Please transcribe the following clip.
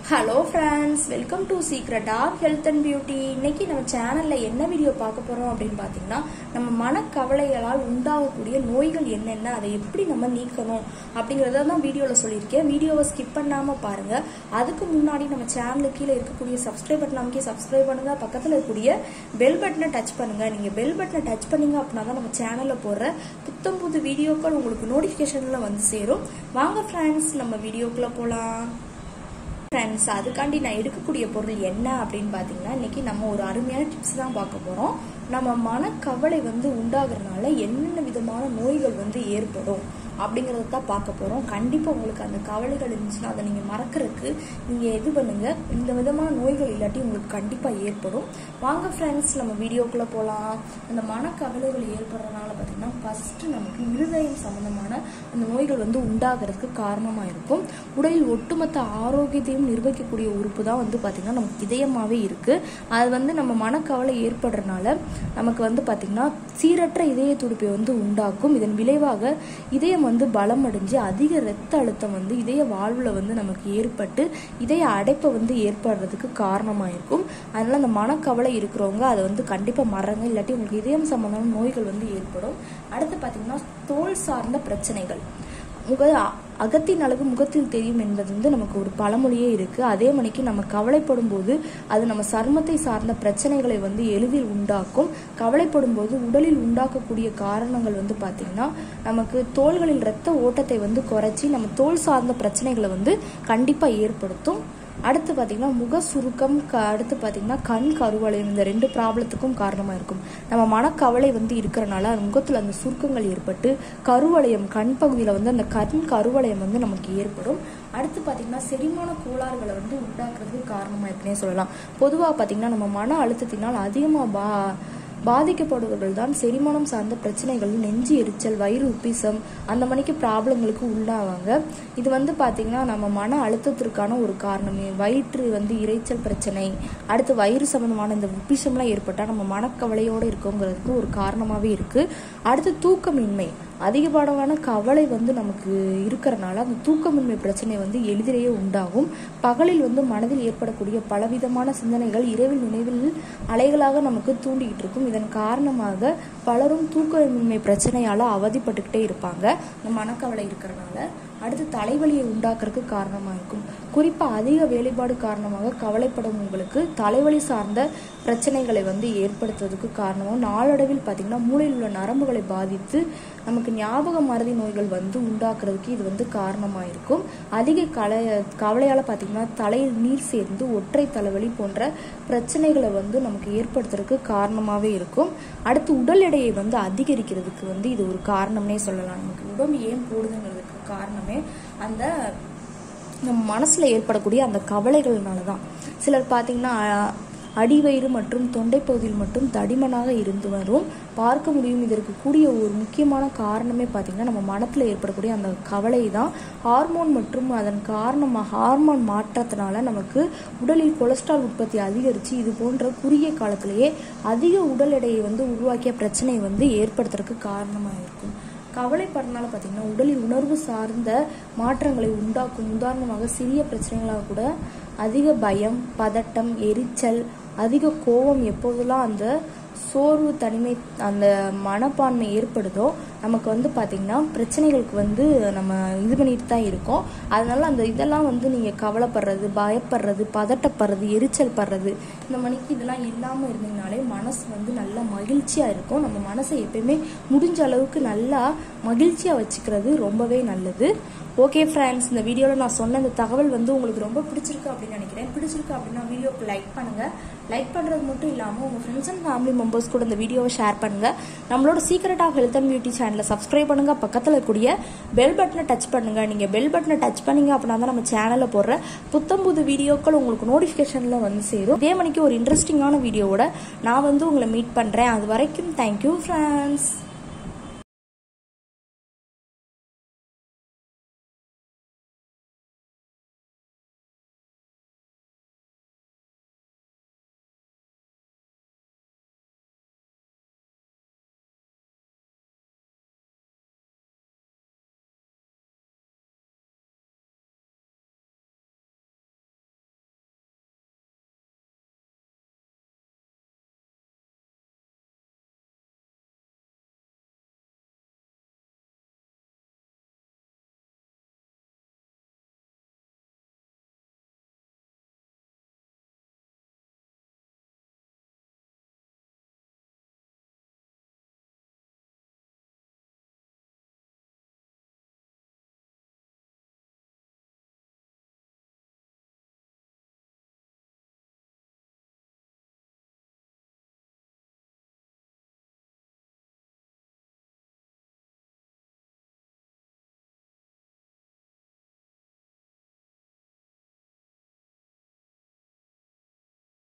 hello friends welcome to secret of health and beauty இன்னைக்கு நம்ம சேனல்ல என்ன வீடியோ பார்க்க போறோம் அப்படின்னு பார்த்தீங்கன்னா நம்ம மனக்கவலைகளால் உண்டாகக்கூடிய நோய்கள் என்னென்ன அதை எப்படி நம்ம நீக்கணும் அப்படிங்கறத தான் வீடியோவில் சொல்லியிருக்கேன் வீடியோவை ஸ்கிப் பண்ணாம பாருங்க அதுக்கு முன்னாடி நம்ம சேனலுக்கு கீழே இருக்கக்கூடிய சப்ஸ்கிரைப் பட்டன் அமைக்கி சப்ஸ்கிரைப் பண்ணுங்க பக்கத்தில் இருக்கக்கூடிய பெல் பட்டனை டச் பண்ணுங்க நீங்க பெல் பட்டனை டச் பண்ணீங்க அப்படின்னா தான் நம்ம சேனல்ல போடுற புத்தம் புது வீடியோக்கள் உங்களுக்கு நோட்டிஃபிகேஷன்ல வந்து சேரும் வாங்க ஃப்ரெண்ட்ஸ் நம்ம வீடியோக்குள்ள போலாம் ஃப்ரெண்ட்ஸ் அதுக்காண்டி நான் எடுக்கக்கூடிய பொருள் என்ன அப்படின்னு பார்த்தீங்கன்னா இன்னைக்கு நம்ம ஒரு அருமையான டிப்ஸ் தான் பார்க்க போகிறோம் நம்ம மனக்கவலை வந்து உண்டாகிறதுனால என்னென்ன விதமான நோய்கள் வந்து ஏற்படும் அப்படிங்கிறத தான் பார்க்க போகிறோம் கண்டிப்பாக உங்களுக்கு அந்த கவலைகள் இருந்துச்சுன்னா அதை நீங்கள் மறக்கிறதுக்கு நீங்கள் இது பண்ணுங்கள் இந்த விதமான நோய்கள் இல்லாட்டி உங்களுக்கு கண்டிப்பாக ஏற்படும் வாங்க ஃப்ரெண்ட்ஸ் நம்ம வீடியோக்குள்ளே போகலாம் அந்த மனக்கவலைகள் ஏற்படுறதுனால பார்த்தீங்கன்னா ஃபஸ்ட்டு நமக்கு இருதயம் சம்மந்தமான அந்த நோய்கள் வந்து உண்டாகிறதுக்கு காரணமாக இருக்கும் உடலில் ஒட்டுமொத்த ஆரோக்கியத்தையும் நிர்வகிக்கக்கூடிய உறுப்பு தான் வந்து பார்த்திங்கன்னா நமக்கு இதயமாகவே இருக்குது அது வந்து நம்ம மனக்கவலை ஏற்படுறதுனால நமக்கு வந்து பார்த்திங்கன்னா சீரற்ற இதய துடிப்பை வந்து உண்டாக்கும் இதன் விளைவாக இதயம் வந்து பலம் அடைஞ்சு அதிக இரத்த அழுத்தம் வந்து இதய வாழ்வில் வந்து நமக்கு ஏற்பட்டு இதய அடைப்பை வந்து ஏற்படுறதுக்கு காரணமாக இருக்கும் அதனால அந்த மனக்கவலை இருக்கிறவங்க அதை வந்து கண்டிப்பாக மறங்க இல்லாட்டி உங்களுக்கு இதயம் சம்பந்தமான நோய்கள் வந்து ஏற்படும் அடுத்து பார்த்தீங்கன்னா தோல் சார்ந்த பிரச்சனைகள் முக அகத்தின் அழகு முகத்தில் தெரியும் என்பது வந்து நமக்கு ஒரு பழமொழியே இருக்கு அதே மணிக்கு நம்ம கவலைப்படும் போது அது நம்ம சர்மத்தை சார்ந்த பிரச்சனைகளை வந்து எளிதில் உண்டாக்கும் கவலைப்படும் போது உடலில் உண்டாக்கக்கூடிய காரணங்கள் வந்து பார்த்தீங்கன்னா நமக்கு தோள்களில் இரத்த ஓட்டத்தை வந்து குறைச்சி நம்ம தோல் சார்ந்த பிரச்சனைகளை வந்து கண்டிப்பாக ஏற்படுத்தும் அடுத்து பார்த்தீங்கன்னா முக சுருக்கம் க அடுத்து பார்த்தீங்கன்னா கண் கருவளையம் இந்த ரெண்டு ப்ராப்ளத்துக்கும் காரணமாக இருக்கும் நம்ம மனக்கவலை வந்து இருக்கிறனால அந்த முகத்தில் அந்த சுருக்கங்கள் ஏற்பட்டு கருவளையம் கண் பகுதியில் வந்து அந்த கண் கருவளையம் வந்து நமக்கு ஏற்படும் அடுத்து பார்த்தீங்கன்னா செரிமான கோளாறுகளை வந்து உண்டாக்குறதுக்கு காரணமாக இருக்குன்னே சொல்லலாம் பொதுவாக பார்த்தீங்கன்னா நம்ம மன அழுத்தத்தினால் அதிகமாக பா பாதிக்கப்படுபவர்கள் தான் செரிமானம் சார்ந்த பிரச்சனைகள் நெஞ்சு எரிச்சல் வயிறு உப்பிசம் அந்த மணிக்கு ப்ராப்ளங்களுக்கு உள்ளாவாங்க இது வந்து பார்த்திங்கன்னா நம்ம மன அழுத்தத்திற்கான ஒரு காரணமே வயிற்று வந்து இறைச்சல் பிரச்சனை அடுத்து வயிறு சம்மந்தமான இந்த உப்பிசம்லாம் ஏற்பட்டால் நம்ம மனக்கவலையோடு இருக்கோங்கிறதுக்கு ஒரு காரணமாகவே இருக்குது அடுத்து தூக்கமின்மை அதிகப்படமான கவலை வந்து நமக்கு இருக்கிறனால அந்த தூக்கமின்மை பிரச்சனை வந்து எளிதிலேயே உண்டாகும் பகலில் வந்து மனதில் ஏற்படக்கூடிய பலவிதமான சிந்தனைகள் இரவில் நினைவில் அலைகளாக நமக்கு தூண்டிக்கிட்டு இருக்கும் இதன் காரணமாக பலரும் தூக்கமின்மை பிரச்சனையால் அவதிப்பட்டுக்கிட்டே இருப்பாங்க இந்த மனக்கவலை இருக்கிறனால அடுத்து தலைவலியை உண்டாக்குறதுக்கு காரணமாக இருக்கும் குறிப்பாக அதிக வேலைப்பாடு காரணமாக கவலைப்படும் உங்களுக்கு தலைவலி சார்ந்த பிரச்சனைகளை வந்து ஏற்படுத்துறதுக்கு காரணமாக நாளடைவில் பார்த்திங்கன்னா மூளையில் உள்ள நரம்புகளை பாதித்து நமக்கு ஞாபக மறதி நோய்கள் வந்து உண்டாக்குறதுக்கு இது வந்து காரணமாக இருக்கும் அதிக கலை கவலையால் பார்த்திங்கன்னா தலையில் நீர் சேர்ந்து ஒற்றை தலைவலி போன்ற பிரச்சனைகளை வந்து நமக்கு ஏற்படுத்துறதுக்கு காரணமாகவே இருக்கும் அடுத்து உடல் எடையை வந்து அதிகரிக்கிறதுக்கு வந்து இது ஒரு காரணம்னே சொல்லலாம் நமக்கு உடம்பு ஏன் போடுதுங்கிறதுக்கு காரணமே அந்த நம்ம மனசில் ஏற்படக்கூடிய அந்த கவலைகள்னால தான் சிலர் பார்த்தீங்கன்னா அடிவயிறு மற்றும் தொண்டை பகுதியில் மட்டும் தடிமனாக இருந்து வரும் பார்க்க முடியும் இதற்கு கூடிய ஒரு முக்கியமான காரணமே பார்த்திங்கன்னா நம்ம மனத்தில் ஏற்படக்கூடிய அந்த கவலை தான் ஹார்மோன் மற்றும் அதன் காரணமாக ஹார்மோன் மாற்றத்தினால நமக்கு உடலில் கொலஸ்ட்ரால் உற்பத்தி அதிகரித்து இது போன்ற குறுகிய காலத்திலேயே அதிக உடல் எடையை வந்து உருவாக்கிய பிரச்சனை வந்து ஏற்படுத்துறதுக்கு காரணமாக இருக்கும் கவலைப்படுறதுனால பார்த்தீங்கன்னா உடலில் உணர்வு சார்ந்த மாற்றங்களை உண்டாக்கும் உதாரணமாக சிறிய பிரச்சனைகளாக கூட அதிக பயம் பதட்டம் எரிச்சல் அதிக கோபம் எப்போதெல்லாம் அந்த சோர்வு தனிமை அந்த மனப்பான்மை ஏற்படுதோ நமக்கு வந்து பார்த்திங்கன்னா பிரச்சனைகளுக்கு வந்து நம்ம இது பண்ணிட்டு தான் இருக்கோம் அதனால அந்த இதெல்லாம் வந்து நீங்கள் கவலைப்படுறது பயப்படுறது பதட்டப்படுறது எரிச்சல் படுறது இந்த மணிக்கு இதெல்லாம் இல்லாமல் இருந்தீங்கனாலே மனசு வந்து நல்லா மகிழ்ச்சியாக இருக்கும் நம்ம மனசை எப்பயுமே முடிஞ்ச அளவுக்கு நல்லா மகிழ்ச்சியாக வச்சுக்கிறது ரொம்பவே நல்லது ஓகே ஃப்ரெண்ட்ஸ் இந்த வீடியோவில் நான் சொன்ன இந்த தகவல் வந்து உங்களுக்கு ரொம்ப பிடிச்சிருக்கு அப்படின்னு நினைக்கிறேன் பிடிச்சிருக்கு அப்படின்னா வீடியோக்கு லைக் பண்ணுங்கள் லைக் பண்ணுறது மட்டும் இல்லாமல் உங்கள் ஃப்ரெண்ட்ஸ் அண்ட் ஃபேமிலி மெம்பர்ஸ் கூட இந்த வீடியோவை ஷேர் பண்ணுங்கள் நம்மளோட secret of health and beauty சேனலை சப்ஸ்கிரைப் பண்ணுங்கள் பக்கத்தில் இருக்கக்கூடிய பெல் பட்டனை டச் பண்ணுங்கள் நீங்கள் பெல் பட்டனை டச் பண்ணீங்க அப்படின்னா தான் நம்ம சேனலில் போடுற புத்தம் புது வீடியோக்கள் உங்களுக்கு நோட்டிஃபிகேஷனில் வந்து சேரும் இதே மணிக்கு ஒரு இன்ட்ரெஸ்டிங்கான வீடியோவோட நான் வந்து உங்களை மீட் பண்ணுறேன் அது வரைக்கும் தேங்க்யூ ஃப்ரெண்ட்ஸ்